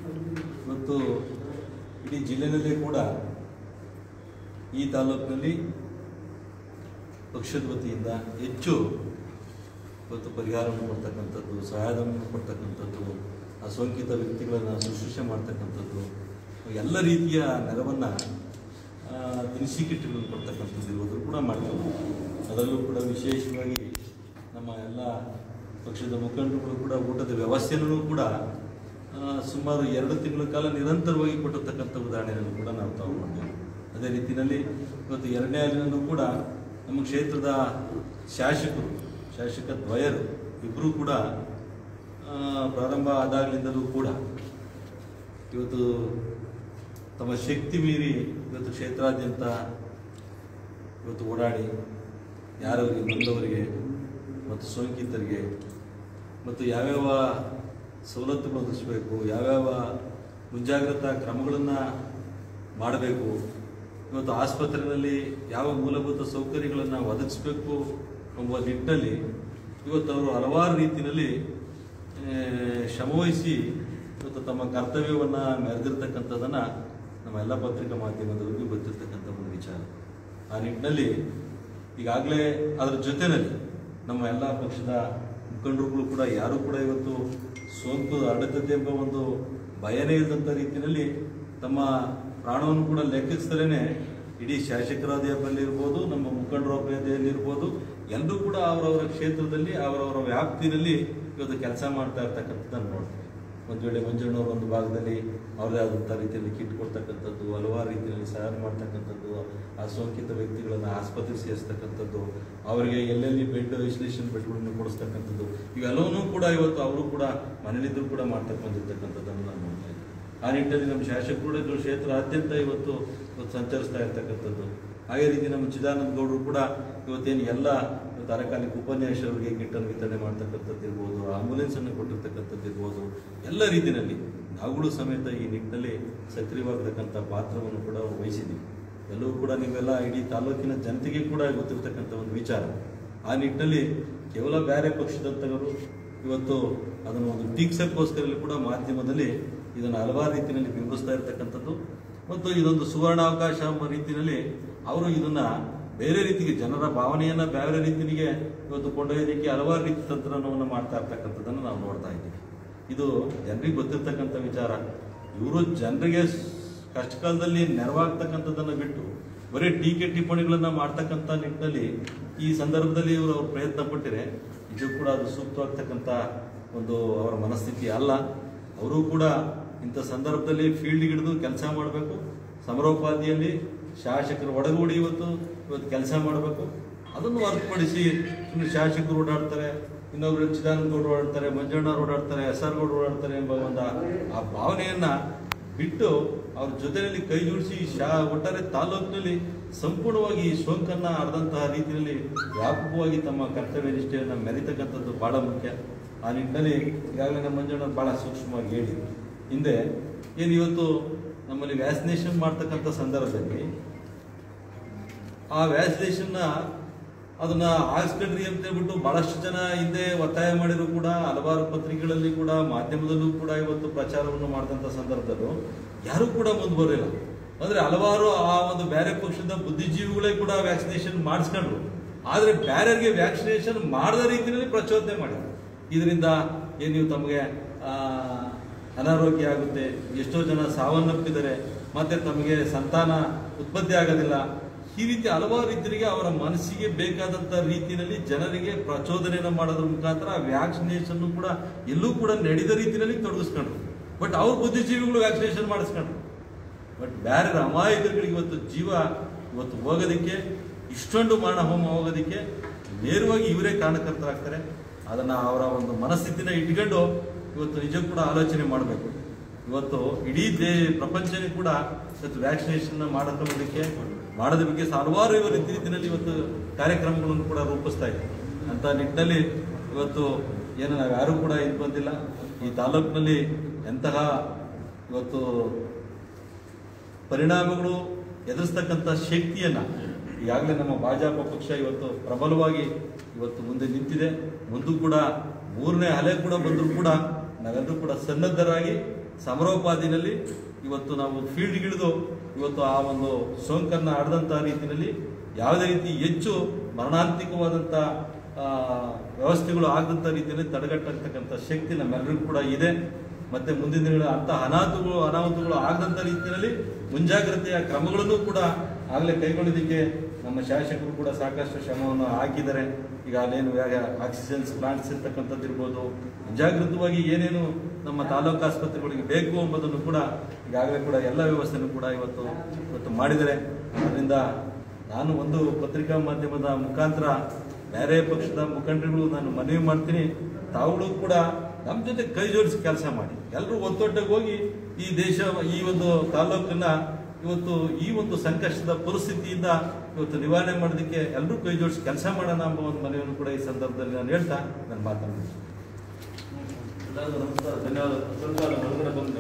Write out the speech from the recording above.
ಇವತ್ತು ಇಡೀ ಜಿಲ್ಲೆಯಲ್ಲೇ ಕೂಡ ಈ ತಾಲೂಕಿನಲ್ಲಿ ಪಕ್ಷದ ವತಿಯಿಂದ ಹೆಚ್ಚು ಇವತ್ತು ಪರಿಹಾರವನ್ನು ಕೊಡ್ತಕ್ಕಂಥದ್ದು ಸಹಾಯಧನವನ್ನು ಕೊಡ್ತಕ್ಕಂಥದ್ದು ಆ ಸೋಂಕಿತ ವ್ಯಕ್ತಿಗಳನ್ನು ಶುಶ್ರೂಷೆ ಮಾಡ್ತಕ್ಕಂಥದ್ದು ಎಲ್ಲ ರೀತಿಯ ನೆರವನ್ನು ದಿನಸಿ ಕಿಟ್ಗಳನ್ನು ಕೊಡ್ತಕ್ಕಂಥದ್ದು ಇರೋದು ಕೂಡ ಮಾಡ್ತೀವಿ ಅದರಲ್ಲೂ ಕೂಡ ವಿಶೇಷವಾಗಿ ನಮ್ಮ ಎಲ್ಲ ಪಕ್ಷದ ಮುಖಂಡರುಗಳು ಕೂಡ ಊಟದ ವ್ಯವಸ್ಥೆಯನ್ನು ಕೂಡ ಆ, ಸುಮಾರು ಎರಡು ತಿಂಗಳ ಕಾಲ ನಿರಂತರವಾಗಿ ಕೊಟ್ಟಿರ್ತಕ್ಕಂಥ ಉದಾಹರಣೆಯನ್ನು ಕೂಡ ನಾವು ತಗೊಂಡಿದ್ದೇವೆ ಅದೇ ರೀತಿಯಲ್ಲಿ ಇವತ್ತು ಎರಡನೇ ಅಲ್ಲಿನೂ ಕೂಡ ನಮ್ಮ ಕ್ಷೇತ್ರದ ಶಾಸಕರು ಶಾಸಕ ದ್ವಯರು ಇಬ್ಬರೂ ಕೂಡ ಆ, ಪ್ರಾರಂಭ ಆದಾಗಲಿಂದಲೂ ಕೂಡ ಇವತ್ತು ತಮ್ಮ ಶಕ್ತಿ ಮೀರಿ ಇವತ್ತು ಕ್ಷೇತ್ರಾದ್ಯಂತ ಇವತ್ತು ಓಡಾಡಿ ಯಾರವರಿಗೆ ಬಂದವರಿಗೆ ಮತ್ತು ಸೋಂಕಿತರಿಗೆ ಮತ್ತು ಯಾವ್ಯಾವ ಸವಲತ್ತುಗಳು ಒದಗಿಸಬೇಕು ಯಾವ್ಯಾವ ಮುಂಜಾಗ್ರತಾ ಕ್ರಮಗಳನ್ನು ಮಾಡಬೇಕು ಇವತ್ತು ಆಸ್ಪತ್ರೆಯಲ್ಲಿ ಯಾವ ಮೂಲಭೂತ ಸೌಕರ್ಯಗಳನ್ನು ಒದಗಿಸಬೇಕು ಎಂಬ ನಿಟ್ಟಿನಲ್ಲಿ ಇವತ್ತು ಅವರು ಹಲವಾರು ರೀತಿಯಲ್ಲಿ ಆ, ಶ್ರಮವಹಿಸಿ ಇವತ್ತು ತಮ್ಮ ಕರ್ತವ್ಯವನ್ನು ಮೆರೆದಿರ್ತಕ್ಕಂಥದ್ದನ್ನು ನಮ್ಮ ಎಲ್ಲ ಪತ್ರಿಕಾ ಮಾಧ್ಯಮದವರಿಗೂ ಗೊತ್ತಿರ್ತಕ್ಕಂಥ ಒಂದು ವಿಚಾರ ಆ ನಿಟ್ಟಿನಲ್ಲಿ ಈಗಾಗಲೇ ಅದರ ಜೊತೆಯಲ್ಲಿ ನಮ್ಮ ಎಲ್ಲ ಪಕ್ಷದ ಮುಖಂಡರುಗಳು ಕೂಡ ಯಾರು ಕೂಡ ಇವತ್ತು ಸೋಂಕು ಹರಡುತ್ತದೆ ಎಂಬ ಒಂದು ಭಯನೇ ಇಲ್ಲದಂಥ ರೀತಿಯಲ್ಲಿ ತಮ್ಮ ಪ್ರಾಣವನ್ನು ಕೂಡ ಲೆಕ್ಕಿಸ್ದಲೇ ಇಡೀ ಶಾಸಕರಾದಿಯಲ್ಲಿರ್ಬೋದು ನಮ್ಮ ಮುಖಂಡರೊಬ್ಬರಲ್ಲಿರ್ಬೋದು ಎಲ್ಲರೂ ಕೂಡ ಅವರವರ ಕ್ಷೇತ್ರದಲ್ಲಿ ಅವರವರ ವ್ಯಾಪ್ತಿನಲ್ಲಿ ಇವತ್ತು ಕೆಲಸ ಮಾಡ್ತಾ ಇರ್ತಕ್ಕಂಥದ್ದನ್ನು ನೋಡ್ತೀವಿ ಒಂದು ವೇಳೆ ಮಂಜಣ್ಣವರು ಒಂದು ಭಾಗದಲ್ಲಿ ಅವ್ರದೇ ಆದಂಥ ರೀತಿಯಲ್ಲಿ ಕಿಟ್ ಕೊಡ್ತಕ್ಕಂಥದ್ದು ಹಲವಾರು ರೀತಿಯಲ್ಲಿ ಸಹಾಯ ಮಾಡ್ತಕ್ಕಂಥದ್ದು ಆ ಸೋಂಕಿತ ವ್ಯಕ್ತಿಗಳನ್ನು ಆಸ್ಪತ್ರೆಗೆ ಸೇರಿಸ್ತಕ್ಕಂಥದ್ದು ಅವರಿಗೆ ಎಲ್ಲೆಲ್ಲಿ ಬೆಡ್ ಐಸೋಲೇಷನ್ ಬೆಡ್ಗಳನ್ನು ಕೊಡಿಸ್ತಕ್ಕಂಥದ್ದು ಇವೆಲ್ಲವನ್ನೂ ಕೂಡ ಇವತ್ತು ಅವರು ಕೂಡ ಮನೇಲಿದ್ದರೂ ಕೂಡ ಮಾಡ್ತಕ್ಕ ಬಂದಿರ್ತಕ್ಕಂಥದ್ದನ್ನು ನಾವು ನೋಡ್ತಾ ಇದ್ದೀವಿ ಆ ನಿಟ್ಟಿನಲ್ಲಿ ನಮ್ಮ ಶಾಸಕರು ಕೂಡ ಇದು ಕ್ಷೇತ್ರಾದ್ಯಂತ ಇವತ್ತು ಇವತ್ತು ಸಂಚರಿಸ್ತಾ ಇರ್ತಕ್ಕಂಥದ್ದು ಹಾಗೆ ರೀತಿ ನಮ್ಮ ಚಿದಾನಂದ ಗೌಡರು ಕೂಡ ಇವತ್ತೇನು ಎಲ್ಲ ಇವತ್ತು ಅರಕಾಲಿಕ ಉಪನ್ಯಾಸಕರಿಗೆ ಕಿಟ್ಟನ್ನು ವಿತರಣೆ ಮಾಡ್ತಕ್ಕಂಥದ್ದು ಇರ್ಬೋದು ಆಂಬುಲೆನ್ಸ್ ಅನ್ನು ಕೊಟ್ಟಿರ್ತಕ್ಕಂಥದ್ದು ಇರ್ಬೋದು ಎಲ್ಲ ರೀತಿಯಲ್ಲಿ ನಾವುಗಳು ಸಮೇತ ಈ ನಿಟ್ಟಿನಲ್ಲಿ ಸಕ್ರಿಯವಾಗತಕ್ಕಂಥ ಪಾತ್ರವನ್ನು ಕೂಡ ವಹಿಸಿದ್ದೀವಿ ಎಲ್ಲವೂ ಕೂಡ ನೀವೆಲ್ಲ ಇಡೀ ತಾಲೂಕಿನ ಜನತೆಗೆ ಕೂಡ ಗೊತ್ತಿರ್ತಕ್ಕಂಥ ಒಂದು ವಿಚಾರ ಆ ನಿಟ್ಟಿನಲ್ಲಿ ಕೇವಲ ಬೇರೆ ಪಕ್ಷದಂತವರು ಇವತ್ತು ಅದನ್ನು ಒಂದು ಟೀಕ್ಸಕ್ಕೋಸ್ಕರ ಕೂಡ ಮಾಧ್ಯಮದಲ್ಲಿ ಇದನ್ನು ಹಲವಾರು ರೀತಿಯಲ್ಲಿ ಬಿಂಬಿಸ್ತಾ ಇರ್ತಕ್ಕಂಥದ್ದು ಮತ್ತು ಇದೊಂದು ಸುವರ್ಣಾವಕಾಶ ಎಂಬ ರೀತಿಯಲ್ಲಿ ಅವರು ಇದನ್ನ ಬೇರೆ ರೀತಿಗೆ ಜನರ ಭಾವನೆಯನ್ನ ಬೇರೆ ರೀತಿಗೆ ಇವತ್ತು ಕೊಂಡೊಯ್ಯೋದಕ್ಕೆ ಹಲವಾರು ರೀತಿ ತಂತ್ರವನ್ನು ಮಾಡ್ತಾ ಇರ್ತಕ್ಕಂಥದ್ದನ್ನು ನಾವು ನೋಡ್ತಾ ಇದ್ದೀವಿ ಇದು ಜನರಿಗೆ ಗೊತ್ತಿರ್ತಕ್ಕಂಥ ವಿಚಾರ ಇವರು ಜನರಿಗೆ ಸ್- ಕಷ್ಟ ಕಾಲದಲ್ಲಿ ನೆರವಾಗ್ತಕ್ಕಂಥದ್ದನ್ನು ಬಿಟ್ಟು ಬರೀ ಟೀಕೆ ಟಿಪ್ಪಣಿಗಳನ್ನ ಮಾಡ್ತಕ್ಕಂಥ ನಿಟ್ಟಿನಲ್ಲಿ ಈ ಸಂದರ್ಭದಲ್ಲಿ ಇವರು ಅವ್ರು ಪ್ರಯತ್ನ ಪಟ್ಟಿರೆ ಇದು ಕೂಡ ಅದು ಸೂಕ್ತವಾಗ್ತಕ್ಕಂಥ ಒಂದು ಅವರ ಮನಸ್ಥಿತಿ ಅಲ್ಲ ಅವರು ಕೂಡ ಇಂಥ ಸಂದರ್ಭದಲ್ಲಿ ಫೀಲ್ಡ್ ಹಿಡಿದು ಕೆಲಸ ಮಾಡಬೇಕು ಸಮರೋಪಾದಿಯಲ್ಲಿ ಶಾಸಕರು ಒಡಗೂಡಿ ಇವತ್ತು ಇವತ್ತು ಕೆಲಸ ಮಾಡಬೇಕು ಅದನ್ನು ಹೊರತುಪಡಿಸಿ ಇನ್ನು ಶಾಸಕರು ಓಡಾಡ್ತಾರೆ ಇನ್ನೊಬ್ರು ಚಿದಾನಂದ ಗೌಡರು ಓಡಾಡ್ತಾರೆ ಮಂಜಣ್ಣವ್ರು ಓಡಾಡ್ತಾರೆ ಎಸ್ ಆರ್ ಗೌಡರು ಓಡಾಡ್ತಾರೆ ಎಂಬ ಒಂದು ಆ ಭಾವನೆಯನ್ನ ಬಿಟ್ಟು ಅವ್ರ ಜೊತೆಯಲ್ಲಿ ಕೈ ಜೋಡಿಸಿ ಶಾ ಒಟ್ಟಾರೆ ತಾಲೂಕಿನಲ್ಲಿ ಸಂಪೂರ್ಣವಾಗಿ ಈ ಸೋಂಕನ್ನ ಹರದಂತಹ ರೀತಿಯಲ್ಲಿ ವ್ಯಾಪಕವಾಗಿ ತಮ್ಮ ಕರ್ತವ್ಯ ನಿಷ್ಠೆಯನ್ನು ಮೆರಿತಕ್ಕಂಥದ್ದು ಬಹಳ ಮುಖ್ಯ ಆ ನಿಟ್ಟಿನಲ್ಲಿ ಈಗಾಗಲೇ ನಮ್ಮ ಮಂಜಣ್ಣ ಬಹಳ ಸೂಕ್ಷ್ಮವಾಗಿ ಹೇಳಿ ಹಿಂದೆ ಏನು ಇವತ್ತು ನಮ್ಮಲ್ಲಿ ವ್ಯಾಕ್ಸಿನೇಷನ್ ಮಾಡ್ತಕ್ಕಂಥ ಸಂದರ್ಭದಲ್ಲಿ ಆ ವ್ಯಾಕ್ಸಿನೇಷನ್ನ ಅದನ್ನ ಹಾಕ್ಸ್ಕೊಂಡ್ರಿ ಅಂತ ಹೇಳ್ಬಿಟ್ಟು ಬಹಳಷ್ಟು ಜನ ಹಿಂದೆ ಒತ್ತಾಯ ಮಾಡಿದ್ರು ಕೂಡ ಹಲವಾರು ಪತ್ರಿಕೆಗಳಲ್ಲಿ ಕೂಡ ಮಾಧ್ಯಮದಲ್ಲೂ ಕೂಡ ಇವತ್ತು ಪ್ರಚಾರವನ್ನು ಮಾಡಿದಂಥ ಸಂದರ್ಭದಲ್ಲೂ ಯಾರೂ ಕೂಡ ಮುಂದೆ ಬರಲಿಲ್ಲ ಅಂದ್ರೆ ಹಲವಾರು ಆ ಒಂದು ಬೇರೆ ಪಕ್ಷದ ಬುದ್ಧಿಜೀವಿಗಳೇ ಕೂಡ ವ್ಯಾಕ್ಸಿನೇಷನ್ ಮಾಡಿಸ್ಕೊಂಡ್ರು ಆದ್ರೆ ಬೇರೆಯವರಿಗೆ ವ್ಯಾಕ್ಸಿನೇಷನ್ ಮಾಡದ ರೀತಿಯಲ್ಲಿ ಪ್ರಚೋದನೆ ಮಾಡಿದ್ರು ಇದರಿಂದ ಏನು ನೀವು ತಮಗೆ ಆ, ಅನಾರೋಗ್ಯ ಆಗುತ್ತೆ ಎಷ್ಟೋ ಜನ ಸಾವನ್ನಪ್ಪಿದ್ದಾರೆ ಮತ್ತೆ ತಮಗೆ ಸಂತಾನ ಉತ್ಪತ್ತಿ ಆಗೋದಿಲ್ಲ ಈ ರೀತಿ ಹಲವಾರು ರೀತಿಯಲ್ಲಿ ಅವರ ಮನಸ್ಸಿಗೆ ಬೇಕಾದಂತ ರೀತಿಯಲ್ಲಿ ಜನರಿಗೆ ಪ್ರಚೋದನೆಯನ್ನು ಮಾಡೋದ್ರ ಮುಖಾಂತರ ವ್ಯಾಕ್ಸಿನೇಷನ್ ಕೂಡ ಎಲ್ಲೂ ಕೂಡ ನಡೆದ ರೀತಿಯಲ್ಲಿ ತೊಡಗಿಸ್ಕೊಂಡ್ರು ಬಟ್ ಅವ್ರ ಬುದ್ಧಿಜೀವಿಗಳು ವ್ಯಾಕ್ಸಿನೇಷನ್ ಮಾಡಿಸ್ಕೊಂಡ್ರು ಬಟ್ ಬೇರೆ ಅಮಾಯಕರುಗಳಿಗೆ ಇವತ್ತು ಜೀವ ಇವತ್ತು ಹೋಗೋದಕ್ಕೆ ಇಷ್ಟೊಂದು ಮರಣ ಹೋಮ ಹೋಗೋದಕ್ಕೆ ನೇರವಾಗಿ ಇವರೇ ಕಾರಣಕರ್ತರಾಗ್ತಾರೆ ಅದನ್ನ ಅವರ ಒಂದು ಮನಸ್ಥಿತಿನ ಇಟ್ಕೊಂಡು ಇವತ್ತು ನಿಜ ಕೂಡ ಆಲೋಚನೆ ಮಾಡಬೇಕು ಇವತ್ತು ಇಡೀ ದೇ ಪ್ರಪಂಚನೇ ಕೂಡ ಇವತ್ತು ವ್ಯಾಕ್ಸಿನೇಷನ್ ಮಾಡೋದಕ್ಕೆ ಮಾಡೋದ್ರ ಬಗ್ಗೆ ಹಲವಾರು ಇವ ರೀತಿ ರೀತಿಯಲ್ಲಿ ಇವತ್ತು ಕಾರ್ಯಕ್ರಮಗಳನ್ನು ಕೂಡ ರೂಪಿಸ್ತಾ ಇದೆ ಅಂತ ನಿಟ್ಟಿನಲ್ಲಿ ಇವತ್ತು ಏನು ನಾವು ಯಾರೂ ಕೂಡ ಇದು ಬಂದಿಲ್ಲ ಈ ತಾಲೂಕಿನಲ್ಲಿ ಎಂತಹ ಇವತ್ತು ಪರಿಣಾಮಗಳು ಎದುರಿಸ್ತಕ್ಕಂಥ ಶಕ್ತಿಯನ್ನ ಈಗಾಗಲೇ ನಮ್ಮ ಭಾಜಪ ಪಕ್ಷ ಇವತ್ತು ಪ್ರಬಲವಾಗಿ ಇವತ್ತು ಮುಂದೆ ನಿಂತಿದೆ ಮುಂದೂ ಕೂಡ ಮೂರನೇ ಅಲೆ ಕೂಡ ಬಂದರೂ ಕೂಡ ನಾವೆಲ್ಲರೂ ಕೂಡ ಸನ್ನದ್ಧರಾಗಿ ಸಮರೋಪಾದಿನಲ್ಲಿ ಇವತ್ತು ನಾವು ಫೀಲ್ಡ್ಗಿಳಿದು ಇವತ್ತು ಆ ಒಂದು ಸೋಂಕನ್ನು ಹರದಂತಹ ರೀತಿಯಲ್ಲಿ ಯಾವುದೇ ರೀತಿ ಹೆಚ್ಚು ಮರಣಾಂತಿಕವಾದಂಥ ಆ, ವ್ಯವಸ್ಥೆಗಳು ಆಗದಂಥ ರೀತಿಯಲ್ಲಿ ತಡೆಗಟ್ಟತಕ್ಕಂಥ ಶಕ್ತಿ ನಮ್ಮೆಲ್ಲರಿಗೂ ಕೂಡ ಇದೆ ಮತ್ತೆ ಮುಂದಿನ ದಿನಗಳ ಅಂಥ ಅನಾಹುತಗಳು ಅನಾಹುತಗಳು ಆಗದಂಥ ರೀತಿಯಲ್ಲಿ ಮುಂಜಾಗ್ರತೆಯ ಕ್ರಮಗಳನ್ನು ಕೂಡ ಆಗಲೇ ಕೈಗೊಳ್ಳೋದಕ್ಕೆ ನಮ್ಮ ಶಾಸಕರು ಕೂಡ ಸಾಕಷ್ಟು ಶ್ರಮವನ್ನು ಹಾಕಿದ್ದಾರೆ ಈಗ ಅಲ್ಲೇನು ಯಾಗ ಆಕ್ಸಿಜನ್ಸ್ ಪ್ಲಾಂಟ್ಸ್ ಇರ್ತಕ್ಕಂಥದ್ದು ಇರ್ಬೋದು ಮುಂಜಾಗ್ರತವಾಗಿ ಏನೇನು ನಮ್ಮ ತಾಲೂಕು ಆಸ್ಪತ್ರೆಗಳಿಗೆ ಬೇಕು ಎಂಬುದನ್ನು ಕೂಡ ಈಗಾಗಲೇ ಕೂಡ ಎಲ್ಲ ವ್ಯವಸ್ಥೆನೂ ಕೂಡ ಇವತ್ತು ಇವತ್ತು ಮಾಡಿದ್ದಾರೆ ಅದರಿಂದ ನಾನು ಒಂದು ಪತ್ರಿಕಾ ಮಾಧ್ಯಮದ ಮುಖಾಂತರ ಬೇರೆ ಪಕ್ಷದ ಮುಖಂಡರುಗಳು ನಾನು ಮನವಿ ಮಾಡ್ತೀನಿ ತಾವುಗಳು ಕೂಡ ನಮ್ಮ ಜೊತೆ ಕೈ ಜೋಡಿಸಿ ಕೆಲಸ ಮಾಡಿ ಎಲ್ಲರೂ ಒತ್ತೊಟ್ಟಾಗಿ ಹೋಗಿ ಈ ದೇಶ ಈ ಒಂದು ತಾಲೂಕನ್ನ ಇವತ್ತು ಈ ಒಂದು ಸಂಕಷ್ಟದ ಪರಿಸ್ಥಿತಿಯಿಂದ ಇವತ್ತು ನಿವಾರಣೆ ಮಾಡೋದಕ್ಕೆ ಎಲ್ಲರೂ ಕೈ ಜೋಡಿಸಿ ಕೆಲಸ ಮಾಡೋಣ ಎಂಬ ಒಂದು ಮನವಿಯನ್ನು ಕೂಡ ಈ ಸಂದರ್ಭದಲ್ಲಿ ನಾನು ಹೇಳ್ತಾ ನಾನು ಮಾತನಾಡ್ತೀನಿ ಎಲ್ಲರಿಗೂ ನಮಸ್ಕಾರ ಧನ್ಯವಾದ ಸ್ವಲ್ಪ ಹೊರಗಡೆ ಬಂದು